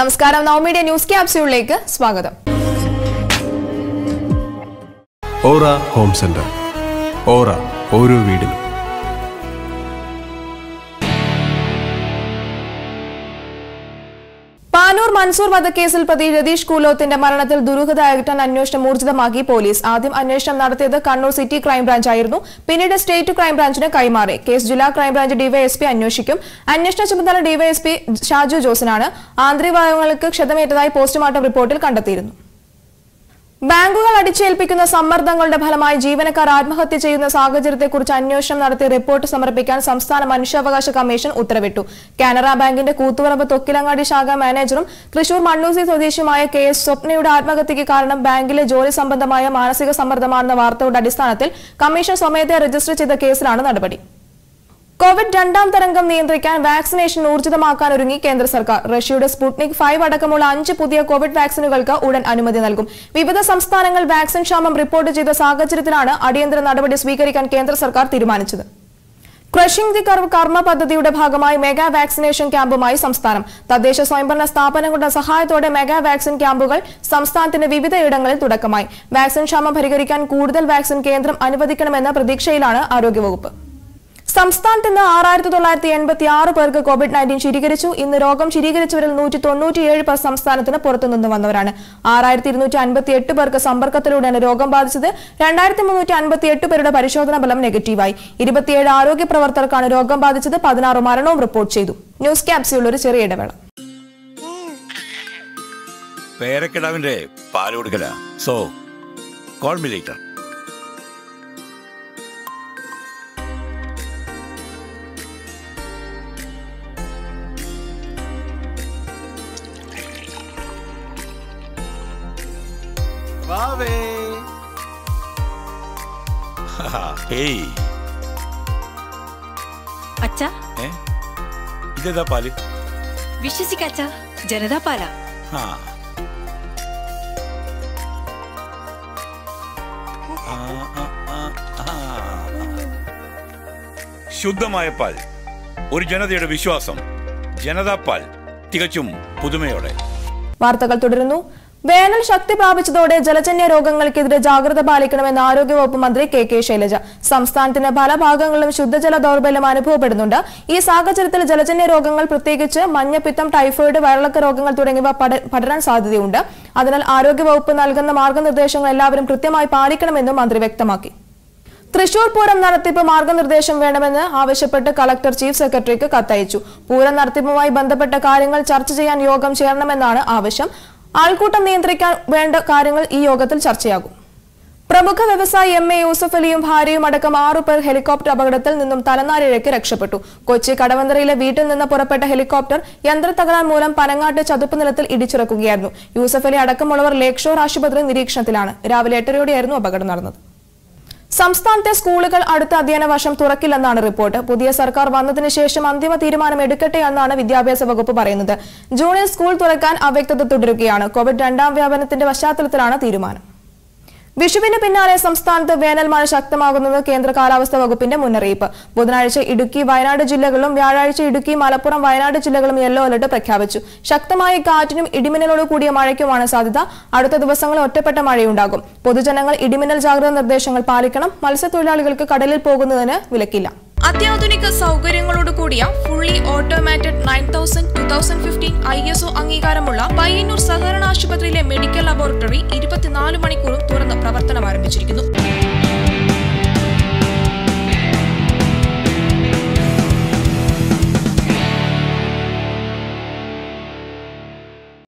നമസ്കാരം നവമീഡിയ ന്യൂസ് ക്യാപ്സ്യൂളിലേക്ക് സ്വാഗതം ഓറ home centre ഓറ ഓരോ വീടിനും പാനൂർ മൻസൂർ വധക്കേസിൽ പ്രതി രതീഷ് കൂലോത്തിന്റെ മരണത്തിൽ ദുരൂഹത അകറ്റാൻ അന്വേഷണം ഊർജിതമാക്കി പോലീസ് ആദ്യം അന്വേഷണം നടത്തിയത് കണ്ണൂർ സിറ്റി ക്രൈംബ്രാഞ്ച് ആയിരുന്നു പിന്നീട് സ്റ്റേറ്റ് ക്രൈംബ്രാഞ്ചിന് കൈമാറി കേസ് ജില്ലാ ക്രൈംബ്രാഞ്ച് ഡിവൈഎസ്പി അന്വേഷിക്കും അന്വേഷണ ചുമതല ഡിവൈഎസ്പി ഷാജു ജോസിനാണ് ആന്തരികവയവങ്ങൾക്ക് ക്ഷതമേറ്റതായി പോസ്റ്റ്മോർട്ടം റിപ്പോർട്ടിൽ കണ്ടെത്തിയിരുന്നു ബാങ്കുകൾ അടിച്ചേൽപ്പിക്കുന്ന സമ്മർദ്ദങ്ങളുടെ ഫലമായി ജീവനക്കാർ ആത്മഹത്യ ചെയ്യുന്ന സാഹചര്യത്തെക്കുറിച്ച് അന്വേഷണം നടത്തി റിപ്പോർട്ട് സമർപ്പിക്കാൻ സംസ്ഥാന മനുഷ്യാവകാശ കമ്മീഷൻ ഉത്തരവിട്ടു കാനറ ബാങ്കിന്റെ കൂത്തുപറമ്പ് തൊക്കിലങ്ങാടി ശാഖ മാനേജറും തൃശൂർ മണ്ണൂസി സ്വദേശിയുമായ കെ എസ് സ്വപ്നയുടെ ആത്മഹത്യയ്ക്ക് കാരണം ബാങ്കിലെ ജോലി സംബന്ധമായ മാനസിക സമ്മർദ്ദമാണെന്ന വാർത്തയുടെ അടിസ്ഥാനത്തിൽ കമ്മീഷൻ സ്വമേധയാ രജിസ്റ്റർ ചെയ്ത കേസിലാണ് നടപടി കോവിഡ് രണ്ടാം തരംഗം നിയന്ത്രിക്കാൻ വാക്സിനേഷൻ ഊർജിതമാക്കാൻ ഒരുങ്ങി കേന്ദ്ര സർക്കാർ റഷ്യയുടെ സ്പുട്നിക് ഫൈവ് അടക്കമുള്ള അഞ്ച് പുതിയ കോവിഡ് വാക്സിനുകൾക്ക് ഉടൻ അനുമതി നൽകും വിവിധ സംസ്ഥാനങ്ങൾ വാക്സിൻ ക്ഷാമം റിപ്പോർട്ട് ചെയ്ത സാഹചര്യത്തിലാണ് അടിയന്തര നടപടി സ്വീകരിക്കാൻ കേന്ദ്ര സർക്കാർ തീരുമാനിച്ചത് ക്രഷിംഗ് ദി കർവ് കർമ്മ പദ്ധതിയുടെ ഭാഗമായി മെഗാ വാക്സിനേഷൻ ക്യാമ്പുമായി സംസ്ഥാനം തദ്ദേശ സ്വയംഭരണ സ്ഥാപനങ്ങളുടെ സഹായത്തോടെ മെഗാ വാക്സിൻ ക്യാമ്പുകൾ സംസ്ഥാനത്തിന്റെ വിവിധ ഇടങ്ങളിൽ തുടക്കമായി വാക്സിൻ ക്ഷാമം പരിഹരിക്കാൻ കൂടുതൽ വാക്സിൻ കേന്ദ്രം അനുവദിക്കണമെന്ന പ്രതീക്ഷയിലാണ് ആരോഗ്യവകുപ്പ് സംസ്ഥാനത്ത് ഇന്ന് ആറായിരത്തി തൊള്ളായിരത്തി എൺപത്തി ആറ് പേർക്ക് കോവിഡ് നയൻറ്റീൻ സ്ഥിരീകരിച്ചു ഇന്ന് രോഗം സ്ഥിരീകരിച്ചവരിൽ നൂറ്റി തൊണ്ണൂറ്റിയേഴ് പേർ സംസ്ഥാനത്തിന് പുറത്തുനിന്ന് വന്നവരാണ് ആറായിരത്തി ഇരുന്നൂറ്റി അൻപത്തി എട്ട് പേർക്ക് സമ്പർക്കത്തിലൂടെയാണ് രോഗം ബാധിച്ചത് രണ്ടായിരത്തി മുന്നൂറ്റി അൻപത്തി എട്ട് പേരുടെ പരിശോധനാ ഫലം നെഗറ്റീവായി ഇരുപത്തിയേഴ് ആരോഗ്യ പ്രവർത്തകർക്കാണ് രോഗം ബാധിച്ചത് പതിനാറ് മരണവും റിപ്പോർട്ട് ചെയ്തു ന്യൂസ് ക്യാപ്സ്യൂൾ ഒരു ചെറിയ ഇടവേള പേരക്കിടാവിന്റെ പാല് കൊടുക്കല സോ കോൾ മി ലേറ്റർ വാവേ ഹേയ് അച്ഛ ഏ ഇതേതാ പാല് വിശ്വസിക്കച്ച ജനതാ പാല ആ ആ, ആ, ആ, ആ. ശുദ്ധമായ പാൽ ഒരു ജനതയുടെ വിശ്വാസം ജനതാ പാൽ തികച്ചും പുതുമയോടെ വാർത്തകൾ തുടരുന്നു വേനൽ ശക്തി പ്രാപിച്ചതോടെ ജലജന്യ രോഗങ്ങൾക്കെതിരെ ജാഗ്രത പാലിക്കണമെന്ന് ആരോഗ്യവകുപ്പ് മന്ത്രി കെ കെ ശൈലജ സംസ്ഥാനത്തിന്റെ പല ഭാഗങ്ങളിലും ശുദ്ധജല ദൗർബല്യം അനുഭവപ്പെടുന്നുണ്ട് ഈ സാഹചര്യത്തിൽ ജലജന്യ രോഗങ്ങൾ പ്രത്യേകിച്ച് മഞ്ഞപ്പിത്തം ടൈഫോയിഡ് വയറിളക്ക രോഗങ്ങൾ തുടങ്ങിയവ പട- പടരാൻ സാധ്യതയുണ്ട് അതിനാൽ ആരോഗ്യവകുപ്പ് നൽകുന്ന മാർഗനിർദ്ദേശങ്ങൾ എല്ലാവരും കൃത്യമായി പാലിക്കണമെന്നും മന്ത്രി വ്യക്തമാക്കി തൃശൂർ പൂരം നടത്തിപ്പ് മാർഗനിർദ്ദേശം വേണമെന്ന് ആവശ്യപ്പെട്ട് കളക്ടർ ചീഫ് സെക്രട്ടറിക്ക് കത്തയച്ചു പൂരം നടത്തിപ്പുമായി ബന്ധപ്പെട്ട കാര്യങ്ങൾ ചർച്ച ചെയ്യാൻ യോഗം ചേരണമെന്നാണ് ആവശ്യം ആൾക്കൂട്ടം നിയന്ത്രിക്കാൻ വേണ്ട കാര്യങ്ങൾ ഈ യോഗത്തിൽ ചർച്ചയാകും പ്രമുഖ വ്യവസായി എം എ യൂസഫ് അലിയും ഭാര്യയും അടക്കം ആറു പേർ ഹെലികോപ്റ്റർ അപകടത്തിൽ നിന്നും തലനാരിഴയ്ക്ക് രക്ഷപ്പെട്ടു കൊച്ചി കടവന്തറയിലെ വീട്ടിൽ നിന്ന് പുറപ്പെട്ട ഹെലികോപ്റ്റർ യന്ത്രത്തകരാൻ മൂലം പനങ്ങാട്ട് ചതുപ്പ് നിലത്തിൽ ഇടിച്ചിറക്കുകയായിരുന്നു യൂസഫ് അലി അടക്കമുള്ളവർ ലേക്ക് ഷോർ ആശുപത്രി നിരീക്ഷണത്തിലാണ് രാവിലെ എട്ടരയോടെയായിരുന്നു അപകടം നടന്നത് സംസ്ഥാനത്തെ സ്കൂളുകൾ അടുത്ത അധ്യയന വർഷം തുറക്കില്ലെന്നാണ് റിപ്പോർട്ട് പുതിയ സർക്കാർ വന്നതിന് ശേഷം അന്തിമ തീരുമാനം എടുക്കട്ടെ എന്നാണ് വിദ്യാഭ്യാസ വകുപ്പ് പറയുന്നത് ജൂണിൽ സ്കൂൾ തുറക്കാൻ അവ്യക്തത തുടരുകയാണ് കോവിഡ് രണ്ടാം വ്യാപനത്തിന്റെ പശ്ചാത്തലത്തിലാണ് തീരുമാനം വിഷുവിന് പിന്നാലെ സംസ്ഥാനത്ത് വേനൽ മഴ ശക്തമാകുന്നത് കേന്ദ്ര കാലാവസ്ഥാ വകുപ്പിന്റെ മുന്നറിയിപ്പ് ബുധനാഴ്ച ഇടുക്കി വയനാട് ജില്ലകളും വ്യാഴാഴ്ച ഇടുക്കി മലപ്പുറം വയനാട് ജില്ലകളും യെല്ലോ അലർട്ട് പ്രഖ്യാപിച്ചു ശക്തമായ കാറ്റിനും ഇടിമിന്നലോട് കൂടിയ മഴയ്ക്കുമാണ് സാധ്യത അടുത്ത ദിവസങ്ങളിൽ ഒറ്റപ്പെട്ട മഴയുണ്ടാകും പൊതുജനങ്ങൾ ഇടിമിന്നൽ ജാഗ്രതാ നിർദ്ദേശങ്ങൾ പാലിക്കണം മത്സ്യത്തൊഴിലാളികൾക്ക് കടലിൽ പോകുന്നതിന് വിലക്കില്ല അത്യാധുനിക സൗകര്യങ്ങളോട് കൂടിയ fully automated nine thousand two thousand fifteen I S O അംഗീകാരമുള്ള പയ്യന്നൂർ സഹകരണ ആശുപത്രിയിലെ മെഡിക്കൽ ലബോറട്ടറി ഇരുപത്തിനാല് മണിക്കൂറും തുറന്ന് പ്രവർത്തനം ആരംഭിച്ചിരിക്കുന്നു